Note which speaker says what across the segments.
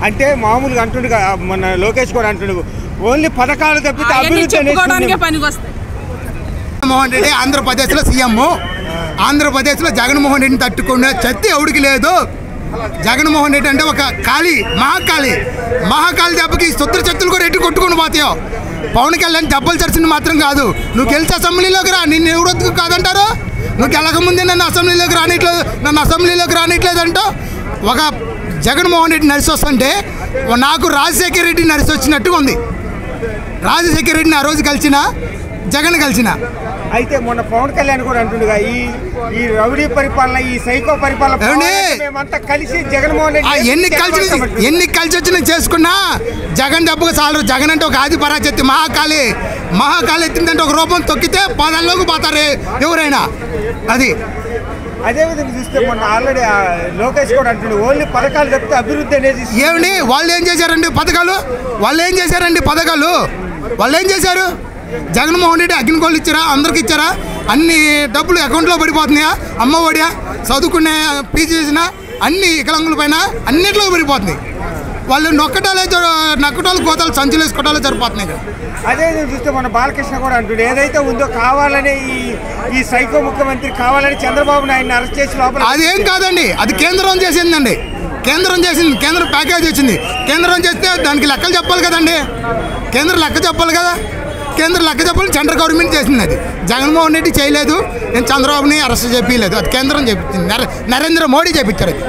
Speaker 1: అంటే మామూలుగా అంటుండు కదా, మన లోకేష్ కూడా అంటుండు ఓన్లీ పథకాలు తప్పితే
Speaker 2: అవన్నీ
Speaker 1: అభివృద్ధి అనేది
Speaker 2: చెప్పుకోవడానికే పనికి వస్తాయి
Speaker 3: జగన్మోహన్ రెడ్డి ఆంధ్రప్రదేశ్లో సీఎం ఆంధ్రప్రదేశ్లో జగన్మోహన్ రెడ్డిని తట్టుకునే శక్తి ఎవడికి లేదు జగన్మోహన్ రెడ్డి అంటే ఒక ఖాళీ మహాకాళి మహాకాళి దెబ్బకి శుద్ర శక్తులు కూడా ఎట్టి కొట్టుకుని పోతాయో పవన్ కళ్యాణ్ దెబ్బలు చరిచింది మాత్రం కాదు నువ్వు గెలిచి అసెంబ్లీలోకి రా నిన్ను ఎవరొద్దు కాదంటారు నువ్వు గెలకముందే నన్ను అసెంబ్లీలోకి రానిట్లేదు నన్ను అసెంబ్లీలోకి రానిట్లేదు అంటూ ఒక జగన్మోహన్ రెడ్డి నడిచి వస్తుంటే నాకు రాజశేఖర రెడ్డి నడిచి వచ్చినట్టుగా ఉంది రాజశేఖర రెడ్డిని ఆ రోజు కలిసిన జగన్ కలిసిన
Speaker 1: అయితే మొన్న పవన్ కళ్యాణ్ కూడా అంటుండగా ఈ ఈ రౌడీ పరిపాలన ఈ సైకో పరిపాలన
Speaker 3: ఏమండి?
Speaker 1: పోవాలంటే మేమంతా కలిసి జగన్మోహన్
Speaker 3: ఆ
Speaker 1: రెడ్డి
Speaker 3: ఎన్ని కలిసి
Speaker 1: చెడగొడతామంటున్నారు.
Speaker 3: ఎన్ని కలిసి వచ్చినా చేసుకున్నా జగన్ దెబ్బకు చాలు జగన్ అంటే ఒక ఆది పరాశక్తి మహాకాళి మహాకాళి ఎత్తిందంటే ఒక రూపం తొక్కితే పాదాల్లోకి పోతారు ఎవరైనా అది
Speaker 1: అదే విధంగా చూస్తే మొన్న ఆల్రెడీ లోకేష్ కూడా అంటుండు ఓన్లీ పథకాలు తప్పితే అభివృద్ధి అనేది
Speaker 3: ఏమండి వాళ్ళు ఏం చేశారండి పథకాలు వాళ్ళు ఏం చేశారండి పథకాలు వాళ్ళు ఏం చేశారు జగన్మోహన్ రెడ్డి అగ్నికోళ్ళు ఇచ్చారా అందరికి ఇచ్చారా అన్ని డబ్బులు అకౌంట్లో పడిపోతున్నాయా అమ్మ ఒడియా చదువుకునే పీజీ చేసిన అన్ని వికలాంగుల పైన అన్నిట్లో పడిపోతుంది వాళ్ళు నొక్కటాలే జరు- నక్కటాలు గోతాలు సంచులు వేసుకోవటాలే సరిపోతున్నాయి ఇక్కడ
Speaker 1: అదే విధంగా చూస్తే మన బాలకృష్ణ కూడా అంటుండు ఏదైతే ఉందో కావాలని ఈ ఈ సైకో ముఖ్యమంత్రి కావాలని చంద్రబాబు నాయుడిని అరెస్ట్ చేసి లోపల
Speaker 3: అది ఏం కాదండి అది కేంద్రం చేసిందండి కేంద్రం చేసింది కేంద్రం ప్యాకేజ్ వచ్చింది కేంద్రం చేస్తే దానికి లెక్కలు చెప్పాలి కదండి కేంద్రం లెక్క చెప్పాలి కదా కేంద్రం లెక్క చెప్పాలి సెంట్రల్ గవర్నమెంట్ చేసింది అది జగన్మోహన్ రెడ్డి చేయలేదు నేను చంద్రబాబుని అరెస్ట్ చేయలేదు అది కేంద్రం చెప్పింది నర- నరేంద్ర మోడీ చేపించారు అది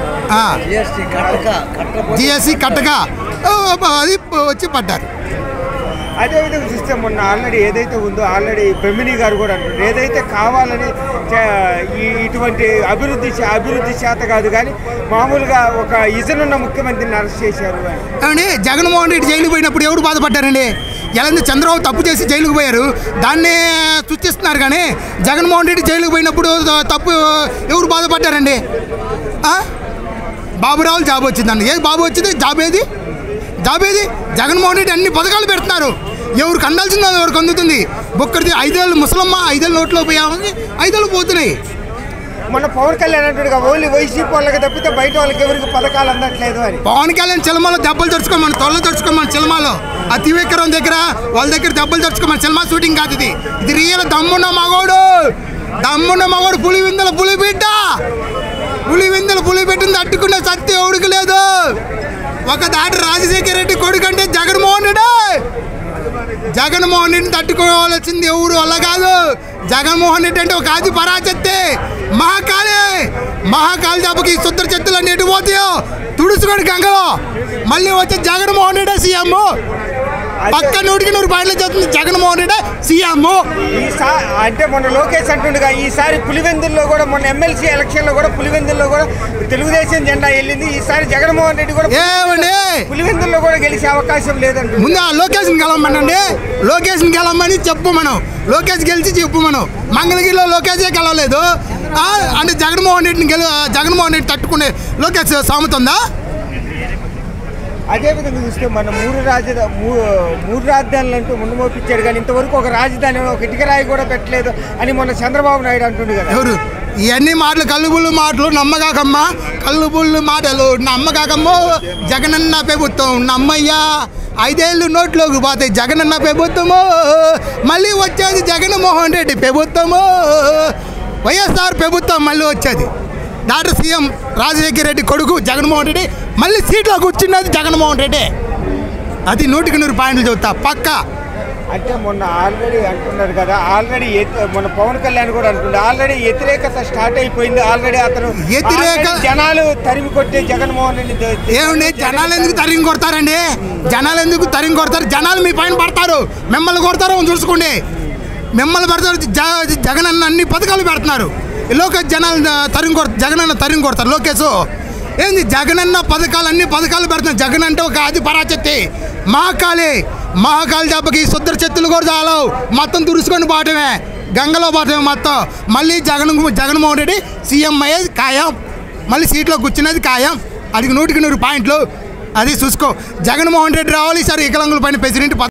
Speaker 3: జిఎస్సి కట్టక ఓ, అది వచ్చి పడ్డారు
Speaker 1: అదే విధంగా చూస్తే మొన్న ఆల్రెడీ ఏదైతే ఉందో ఆల్రెడీ బెమిని గారు కూడా అంటారు ఏదైతే కావాలని చే- ఈ ఇటువంటి అభివృద్ధి చే- అభివృద్ధి చేత కాదు కానీ మామూలుగా ఒక ఇజనున్న ముఖ్యమంత్రిని అరెస్ట్ చేశారు అని
Speaker 3: ఏమండి జగన్మోహన్ రెడ్డి జైలుకి పోయినప్పుడు ఎవరు బాధపడ్డారండి ఎలా చంద్రబాబు తప్పు చేసి జైలుకు పోయారు దాన్ని సృష్టిస్తున్నారు కానీ జగన్మోహన్ రెడ్డి జైలుకు పోయినప్పుడు తప్పు ఎవరు బాధపడ్డారండి ఆ? బాబురావులు జాబ్ వచ్చిందండి ఏ బాబు వచ్చింది జాబ్ ఏది జాబ్ ఏది జగన్మోహన్ రెడ్డి అన్ని పథకాలు పెడుతున్నారు ఎవరికి అందాల్సిందో ఎవరికి అందుతుంది బొక్కడిది ఐదేళ్ళు ముసలమ్మ ఐదేళ్ళు నోట్లో పోయామని ఐదేళ్ళు పోతున్నాయి
Speaker 1: మొన్న పవన్ కళ్యాణ్ అంటాడుగా ఓన్లీ వైసీపీ వాళ్ళకి తప్పితే బయట వాళ్ళకి ఎవరికి పథకాలు అందట్లేదు అని
Speaker 3: పవన్ కళ్యాణ్ చిలమలో దెబ్బలు తెరుచుకోమని తొల్ల తెరుచుకోమని చిలమలో ఆ త్రివిక్రమ్ దగ్గర వాళ్ళ దగ్గర దెబ్బలు తెరుచుకోమని సినిమా షూటింగ్ కాదు ఇది ఇది రియల్ దమ్మున్న మగోడు దమ్మున్న మగోడు పులి విందల పులి బిడ్డ పులి విందల పులి బిడ్డను తట్టుకునే శక్తి ఎవడికి లేదు ఒక దాటి రాజశేఖర రెడ్డి కొడుకు అంటే జగన్మోహన్ రెడ్డి జగన్మోహన్ రెడ్డిని తట్టుకోవాల్సింది ఎవరు వల్ల కాదు జగన్మోహన్ రెడ్డి అంటే ఒక ఆది పరాశక్తి మహాకాళి మహాకాళి దెబ్బకి ఈ శుద్ర చెత్తులు అన్ని ఎటు పోతాయో తుడుచుకోండి గంగలో మళ్ళీ వచ్చే జగన్మోహన్ రెడ్డి సీఎం పక్క నూటికి నూరు పాయింట్లు చెప్తుంది జగన్మోహన్ రెడ్డి సీఎం
Speaker 1: ఈసారి అంటే మొన్న లోకేష్ అంటుండగా ఈసారి పులివెందుల్లో కూడా మొన్న ఎమ్మెల్సీ ఎలక్షన్లో కూడా పులివెందుల్లో కూడా తెలుగుదేశం జెండా వెళ్ళింది ఈసారి జగన్మోహన్ రెడ్డి కూడా
Speaker 3: ఏమండి
Speaker 1: పులివెందుల్లో కూడా గెలిచే అవకాశం లేదంటుంది
Speaker 3: ముందు ఆ లొకేషన్ గెలవమనండి లొకేషన్ గెలవమని చెప్పు మనం లోకేష్ గెలిచి చెప్పు మనం మంగళగిరిలో లోకేషే గెలవలేదు ఆ, అంటే జగన్మోహన్ రెడ్డిని గెల జగన్మోహన్ రెడ్డి తట్టుకునే లోకేష్ సామెతుందా
Speaker 1: అదే విధంగా చూస్తే మన మూడు రాజధా మూ- మూడు రాజధానులు అంటూ ముందు మోపించాడు కానీ ఇంతవరకు ఒక రాజధాని ఒక ఇటుక రాయి కూడా పెట్టలేదు అని మొన్న చంద్రబాబు నాయుడు అంటుండు కదా
Speaker 3: ఎవరు ఇవన్నీ మాటలు కల్లుబుల్లు మాటలు నమ్మకాకమ్మ కల్లుబుల్లు మాటలు నమ్మకాకమ్మ జగనన్న ప్రభుత్వం నమ్మయ్యా ఐదేళ్ళు నోట్లోకి పోతాయి జగనన్న ప్రభుత్వము మళ్ళీ వచ్చేది జగన్మోహన్ రెడ్డి ప్రభుత్వము వైఎస్ఆర్ ప్రభుత్వం మళ్ళీ వచ్చేది డాక్టర్ సీఎం రాజశేఖర రెడ్డి కొడుకు జగన్మోహన్ రెడ్డి మళ్ళీ సీట్లో కూర్చున్నది జగన్మోహన్ రెడ్డి అది నూటికి నూరు పాయింట్లు చెబుతా పక్కా
Speaker 1: అంటే మొన్న ఆల్రెడీ అంటున్నారు కదా ఆల్రెడీ మన పవన్ కళ్యాణ్ కూడా అంటుండే ఆల్రెడీ వ్యతిరేకత స్టార్ట్ అయిపోయింది ఆల్రెడీ అతను
Speaker 3: వ్యతిరేక-
Speaker 1: ఆల్రెడీ జనాలు తరిమి కొట్టే జగన్మోహన్ రెడ్డి ద-
Speaker 3: ఏమండి జనాలు ఎందుకు తరిగి కొడతారండి జనాలు ఎందుకు తరిగి కొడతారు జనాలు మీ పైన పడతారు మిమ్మల్ని కొడతారు చూసుకోండి మిమ్మల్ని పడతారు జ- జగన్ అన్న అన్ని పథకాలు పెడుతున్నారు ఈ లోకేష్ జనాలు తరిగి కొడ జగన్ అన్న తరిగి కొడతారు లోకేష్ ఏంది జగన్ అన్న పథకాలు అన్ని పథకాలు పెడుతున్నారు జగన్ అంటే ఒక ఆది పరాచక్తి మహాకాళి మహాకాళి దెబ్బకి శుద్ర చెత్తులు కూడా చాలవు మొత్తం తురుచుకొని పోవటమే గంగలో పోవటమే మొత్తం మళ్ళీ జగన్ జగన్మోహన్ రెడ్డి సీఎం అయ్యేది ఖాయం మళ్ళీ సీట్లో కూర్చున్నది ఖాయం అది నూటికి నూరు పాయింట్లు అది చూసుకో జగన్మోహన్ రెడ్డి రావాలి ఈసారి వికలాంగుల పైన ప్రెసిడెంట్